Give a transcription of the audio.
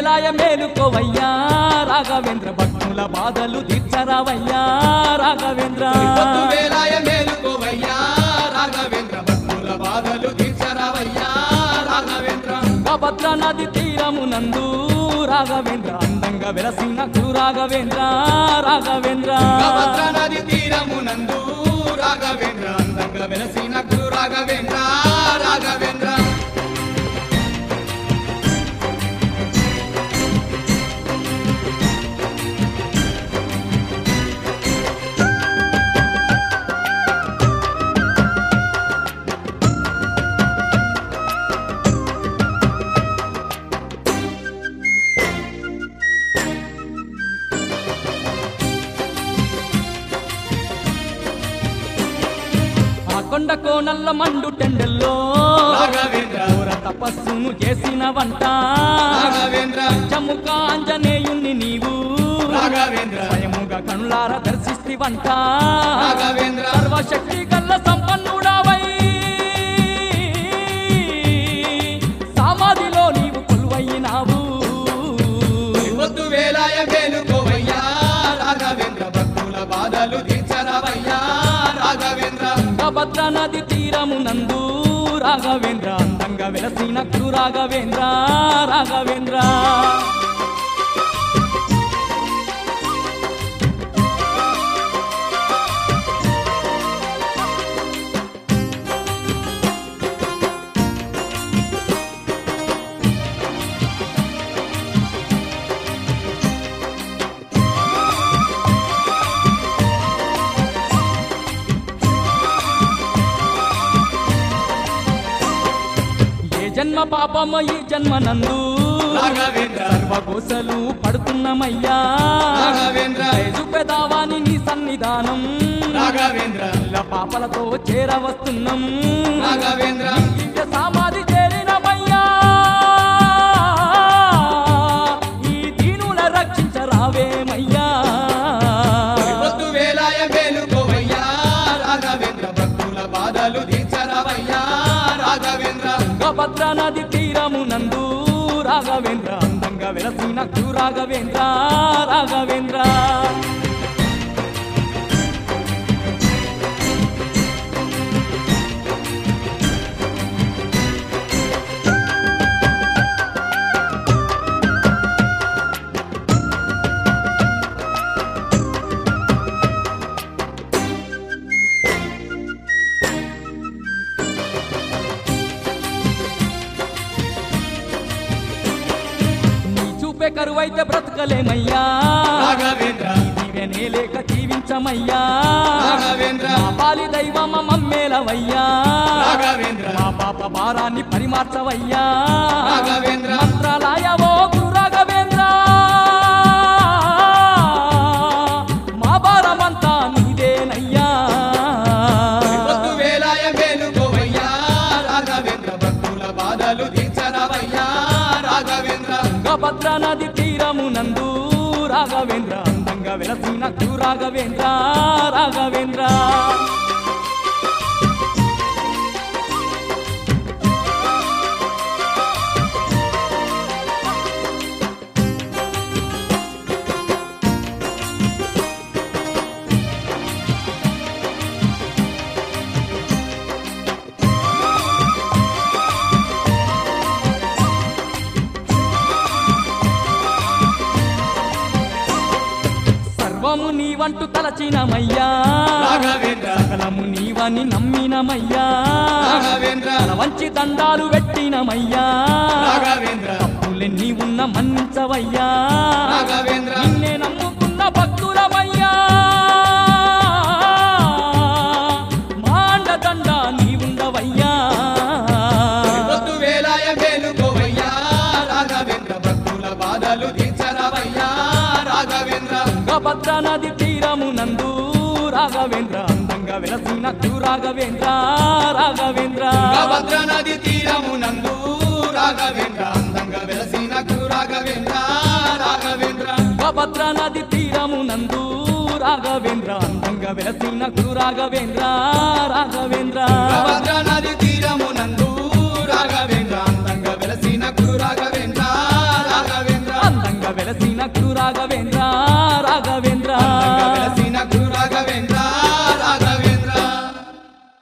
వేలాయ మేలుకోవయ్యా రాఘవేంద్ర భక్తుల బాధలు తీర్చరావయ్యా రాఘవేంద్ర పొద్దు వేలాయ మేలుకోవయ్యా రాఘవేంద్ర భక్తుల బాధలు తీర్చరావయ్యా రాఘవేంద్ర భద్ర నది తీరమునందు రాఘవేంద్ర అందంగా వెలసిన రాఘవేంద్ర రాఘవేంద్ర భద్ర నది తీరమునందు రాఘవేంద్ర అందంగా వెలసిన గురు రాఘవేంద్ర రాఘవేంద్ర ఆ కొండ కోనల్ల మండు టెండెల్లో రాఘవేంద్ర ఘోర తపస్సును చేసిన వంట రాఘవేంద్ర చముక ఆంజనేయుణ్ణి నీవు రాఘవేంద్ర స్వయముగా కనులార దర్శిస్తి వంట రాఘవేంద్ర సర్వశక్తి గల్ల సంపన్నుడావై సమాధిలో నీవు కొలువైనావు పొద్దు వేలాయ మేలుకోవయ్యా రాఘవేంద్ర భక్తుల బాధలు తీర్చరావయ్యా రాఘవేంద్ర భద్ర నది తీరమునందు రాఘవేంద్ర అందంగా వెలసిన గురు రాఘవేంద్ర రాఘవేంద్ర ఏ జన్మ పాపమ ఈ జన్మ నందు రాఘవేంద్ర సర్వకోసలు పడుతున్నమయ్యా రాఘవేంద్ర చూపెదావాని నీ సన్నిధానం రాఘవేంద్ర ఇలా పాపలతో చేరవస్తున్నాం రాఘవేంద్ర ఇంట సమాధి చేరినమయ్యా ఈ దీనుల రక్షించరావేమయ్యా పొద్దు వేలాయ మేలుకోవయ్యా రాఘవేంద్ర భక్తుల బాధలు తీర్చరావయ్యా రాఘవేంద్ర భద్ర నది తీరమునందు రాఘవేంద్ర అందంగా వెలసిన గురు రాఘవేంద్ర రాఘవేంద్ర నీ చూపే కరువైతే బ్రతకలేమయ్యా రాఘవేంద్ర దివ్యనే లేక జీవించమయ్యా రాఘవేంద్ర మా పాలి దైవమ మమ్మేలవయ్యా రాఘవేంద్ర మా పాప భారాన్ని పరిమార్చవయ్యా రాఘవేంద్ర మంత్రాలయవో గురు రాఘవేంద్ర మా భారమంతా నీదేనయ్యా పొద్దు వేలాయ మేలుకోవయ్యా రాఘవేంద్ర భక్తుల బాధలు తీర్చరావయ్యా రాఘవేంద్ర భద్ర నది తీరమునందు రాఘవేంద్ర అందంగా వెలసిన గురు రాఘవేంద్ర రాఘవేంద్ర సర్వము నీవంటూ తలచినమయ్యా రాఘవేంద్ర సకలము నీవని నమ్మినమయ్యా రాఘవేంద్ర తల వంచి దండాలు పెట్టినమయ్యా రాఘవేంద్ర తప్పులెన్ని ఉన్న మన్నించవయ్యా రాఘవేంద్ర నిన్నే నమ్ముకున్న భక్తులమయ్యా మాండ దండ నీవుండవయ్యా పొద్దు వేలాయ మేలుకోవయ్యా రాఘవేంద్ర భక్తుల బాధలు తీర్చరావయ్యా రాఘవేంద్ర భద్ర నది తీరమునందు రాఘవేంద్ర అందంగా వెలసిన గురు రాఘవేంద్ర రాఘవేంద్ర భద్ర నది తీరమునందు రాఘవేంద్ర అందంగా వెలసిన గురు రాఘవేంద్ర రాఘవేంద్ర భద్ర నది తీరమునందు రాఘవేంద్ర అందంగా వెలసిన గురు రాఘవేంద్ర రాఘవేంద్ర భద్ర నది తీరమునందు